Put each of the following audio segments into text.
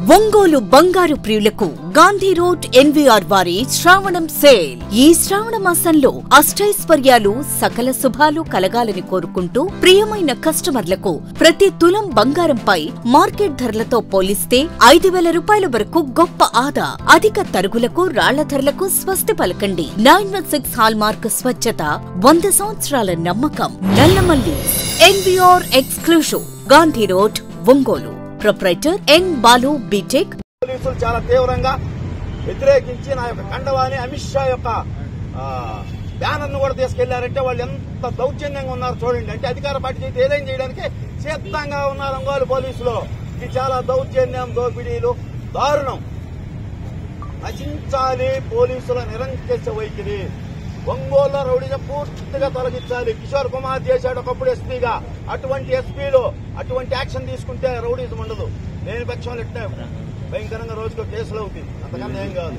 ఒంగోలు బంగారు ప్రియులకు Gandhi road NVR వారి శ్రావణం సేల్ ఈ శ్రావణ మాసంలో అష్టైశ్వర్యాలు సకల శుభాలు కలగాలని కోరుకుంటూ ప్రియమైన కస్టమర్లకు ప్రతి తులం బంగారంపై మార్కెట్ ధరలతో పోలిస్తే ఐదు వేల రూపాయల వరకు గొప్ప ఆదా అధిక తరుగులకు రాళ్ల ధరలకు స్వస్తి పలకండి nine one six hallmark స్వచ్ఛత వంద సంవత్సరాల నమ్మకం Nallamalli NVR exclusive Gandhi road Ongole proprietor N Balu BTech పోలీసులు చాలా తీవ్రంగా వ్యతిరేకించి నా యొక్క కండవాని అమిత్ షా యొక్క బ్యానర్ ను కూడా తీసుకెళ్లారంటే వాళ్ళు ఎంత దౌర్జన్యంగా ఉన్నారు చూడండి అంటే అధికార పార్టీ అయితే ఏదైనా చేయడానికి సిద్ధంగా ఉన్నారు ఒంగోలు పోలీసులు ఇది చాలా దౌర్జన్యం దోపిడీలు దారుణం నశించాలి పోలీసుల నిరంకుశ వైఖరి ఒంగోలు రౌడీజం పూర్తిగా తొలగించాలి కిషోర్ కుమార్ చేశాడు ఒకప్పుడు ఎస్పీగా అటువంటి ఎస్పీలు అటువంటి యాక్షన్ తీసుకుంటే రౌడీజం ఉండదు నేను పక్షంలో ఇట్టే భయంకరంగా రోజుకో కేసులు అవుతుంది అంతకన్నా ఏం కాదు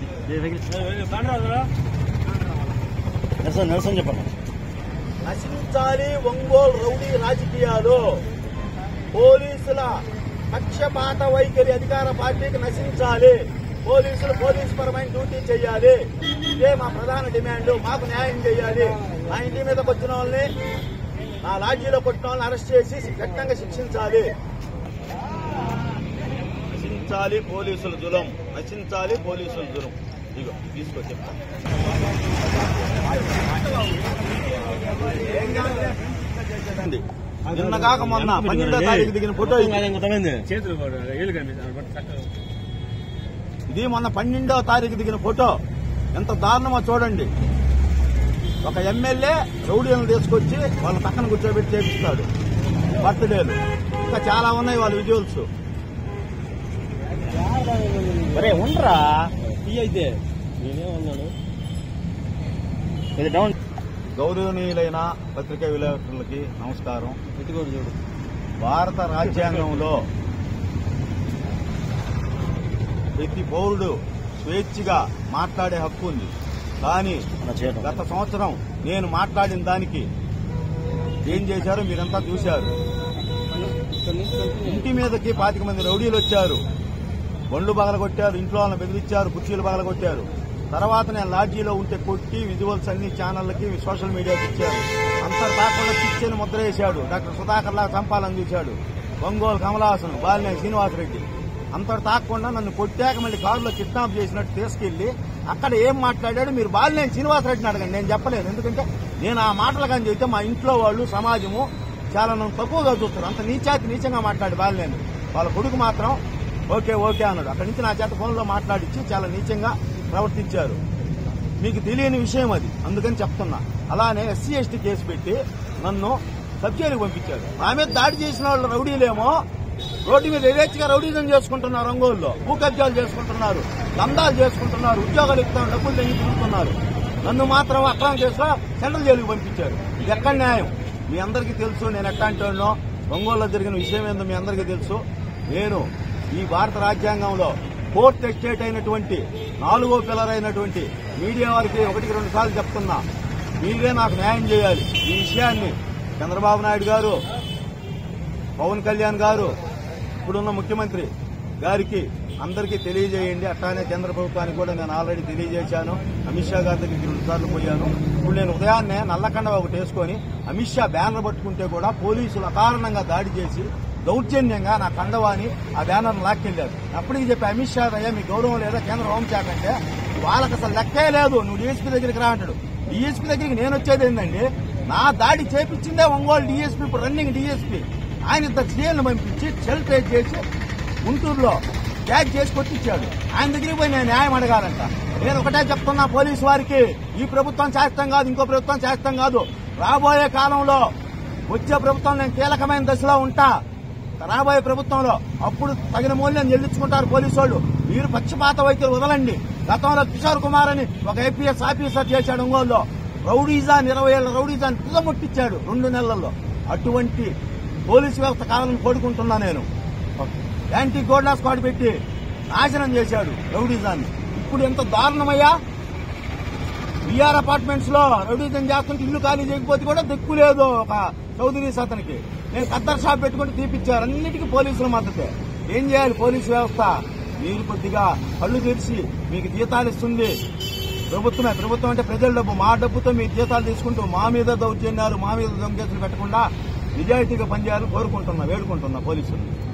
నిరసన నిరసన చెప్పండి నశించాలి ఒంగోలు రౌడీ రాజకీయాలు పోలీసుల పక్షపాత వైఖరి అధికార పార్టీకి నశించాలి పోలీసులు పోలీసు పరమైన డ్యూటీ చేయాలి ఇదే మా ప్రధాన డిమాండ్ మాకు న్యాయం చేయాలి మా ఇంటి మీదకి వచ్చిన వాళ్ళని నా లాడ్జీలో కొట్టిన వాళ్ళని అరెస్ట్ చేసి కఠినంగా శిక్షించాలి నశించాలి పోలీసుల దులం నశించాలి పోలీసుల దులం ఇగో తీసుకొచ్చి చెప్తాను నిన్న కాక మొన్న పన్నెండో తారీఖు దిగిన ఫోటో ఇది. చేతులు ఏళ్ళు కనిపిస్తాను ఇది మొన్న పన్నెండవ తారీఖు దిగిన ఫోటో ఎంత దారుణమో చూడండి ఒక ఎమ్మెల్యే రౌడీలను తీసుకొచ్చి వాళ్ళ పక్కన కూర్చోబెట్టి చేపిస్తాడు బర్త్డేలు ఇంకా చాలా ఉన్నాయి వాళ్ళ విజువల్స్ మరే ఉండరా టీ అయితే నేనే ఉన్నాను ఇది డౌన్ గౌరవనీయులైన పత్రికా విలేకరులకి నమస్కారం ఎత్తుకోడు చూడు భారత రాజ్యాంగంలో ప్రతి పౌరుడు స్వేచ్ఛగా మాట్లాడే హక్కు ఉంది కానీ అలా చేయడం గత సంవత్సరం నేను మాట్లాడిన దానికి ఏం చేశారో మీరంతా చూశారు ఇంటి మీదకి పాతిక మంది రౌడీలు వచ్చారు బండ్లు పగలగొట్టారు ఇంట్లో వాళ్ళని బెదిరించారు కుర్చీలు పగలగొట్టారు తర్వాత నేను లాడ్జీలో ఉంటే కొట్టి విజువల్స్ అన్ని ఛానళ్లకి సోషల్ మీడియాకి ఇచ్చారు అంతర్ కాకుండా పిచ్చని ముద్ర వేశాడు డాక్టర్ సుధాకర్ లా చంపాలని చూశాడు ఒంగోలు కమలాసన్ బాలినేని శ్రీనివాసరెడ్డి అంతటి తాకుండా నన్ను కొట్టాక మళ్ళీ కారులో కిడ్నాప్ చేసినట్టు తీసుకెళ్లి అక్కడ ఏం మాట్లాడాడు మీరు బాలినేని శ్రీనివాసరెడ్డిని అడగండి నేను చెప్పలేదు ఎందుకంటే నేను ఆ మాటలు కానీ చెబితే మా ఇంట్లో వాళ్ళు సమాజము చాలా నన్ను తక్కువగా చూస్తారు అంత నీచాతి నీచంగా మాట్లాడి బాలినేని వాళ్ళ కొడుకు మాత్రం ఓకే ఓకే అన్నాడు అక్కడి నుంచి నా చేత ఫోన్లో మాట్లాడించి చాలా నీచంగా ప్రవర్తించారు మీకు తెలియని విషయం అది అందుకని చెప్తున్నా అలానే ఎస్సీ ఎస్టీ కేసు పెట్టి నన్ను సబ్జైలుకు పంపించారు నా మీద దాడి చేసిన వాళ్ళు రౌడీలేమో రోడ్డు మీద యథేచ్ఛగా రౌడీజం చేసుకుంటున్నారు రంగోల్లో భూ కబ్జాలు చేసుకుంటున్నారు దందాలు చేసుకుంటున్నారు ఉద్యోగాలు ఇస్తాం డబ్బులు తెగి తిరుగుతున్నారు నన్ను మాత్రం అక్రమం కేసులో సెంట్రల్ జైలుకు పంపించారు ఇది ఎక్కడ న్యాయం మీ అందరికీ తెలుసు నేను ఎట్లాంటి వాడినో ఒంగోలులో జరిగిన విషయం ఏందో మీ అందరికీ తెలుసు నేను ఈ భారత రాజ్యాంగంలో ఫోర్త్ ఎస్టేట్ అయినటువంటి నాలుగో పిల్లర్ అయినటువంటి మీడియా వారికి ఒకటికి రెండు సార్లు చెప్తున్నా మీరే నాకు న్యాయం చేయాలి ఈ విషయాన్ని చంద్రబాబు నాయుడు గారు పవన్ కళ్యాణ్ గారు ఇప్పుడున్న ముఖ్యమంత్రి గారికి అందరికీ తెలియజేయండి అట్లానే కేంద్ర ప్రభుత్వానికి కూడా నేను ఆల్రెడీ తెలియజేశాను అమిత్ షా గారి దగ్గరికి రెండు సార్లు పోయాను ఇప్పుడు నేను ఉదయాన్నే నల్లకండ ఒకటి వేసుకొని అమిత్ షా బ్యానర్ పట్టుకుంటే కూడా పోలీసులు అకారణంగా దాడి చేసి దౌర్జన్యంగా నా కండవాని ఆ బ్యానర్ లాక్కెళ్లారు అప్పటికి చెప్పి అమిత్ షా అయ్యా మీ గౌరవం లేదా కేంద్ర హోంశాఖ అంటే వాళ్ళకి అసలు లెక్కే లేదు నువ్వు డీఎస్పీ దగ్గరికి రా అంటాడు డీఎస్పీ దగ్గరికి నేను వచ్చేది ఏంటండి నా దాడి చేపించిందే ఒంగోలు డీఎస్పీ ఇప్పుడు రన్నింగ్ డీఎస్పీ ఆయన ఇద్దరు సీఎల్ని పంపించి సెల్ ట్రేట్ చేసి గుంటూరులో ట్యాగ్ చేసి కొట్టించాడు ఆయన దగ్గరికి పోయి నేను న్యాయం అడగాలంట నేను ఒకటే చెప్తున్నా పోలీసు వారికి ఈ ప్రభుత్వం చేస్తాం కాదు ఇంకో ప్రభుత్వం చేస్తాం కాదు రాబోయే కాలంలో వచ్చే ప్రభుత్వం నేను కీలకమైన దశలో ఉంటా రాబోయే ప్రభుత్వంలో అప్పుడు తగిన మూల్యం చెల్లించుకుంటారు పోలీసు వాళ్ళు మీరు పక్షపాత వైఖరి వదలండి గతంలో కిషోర్ కుమార్ అని ఒక ఐపీఎస్ ఆఫీసర్ చేశాడు ఒంగోలులో రౌడీజాన్ ఇరవై ఏళ్ల రౌడీజాన్ తుదముట్టించాడు రెండు నెలల్లో అటువంటి పోలీసు వ్యవస్థ కావాలని కోరుకుంటున్నా నేను యాంటీ గోడ్లా స్క్వాడ్ పెట్టి నాశనం చేశాడు రౌడీజాన్ని ఇప్పుడు ఎంత దారుణమయ్యా బీఆర్ అపార్ట్మెంట్స్ లో రౌడీజం చేస్తుంటే ఇల్లు ఖాళీ చేయకపోతే కూడా దిక్కు లేదు ఒక చౌదరీస్ అతనికి నేను కద్దర్ షాప్ పెట్టుకుంటే తీపిచ్చారు అన్నిటికీ పోలీసుల మద్దతే ఏం చేయాలి పోలీసు వ్యవస్థ మీరు కొద్దిగా కళ్ళు తెరిచి మీకు జీతాలు ఇస్తుంది ప్రభుత్వమే ప్రభుత్వం అంటే ప్రజల డబ్బు మా డబ్బుతో మీరు జీతాలు తీసుకుంటూ మా మీద దౌర్జన్యాలు మా మీద దొంగకేసులు పెట్టకుండా నిజాయితీగా పనిచేయాలని కోరుకుంటున్నా వేడుకుంటున్నా పోలీసులు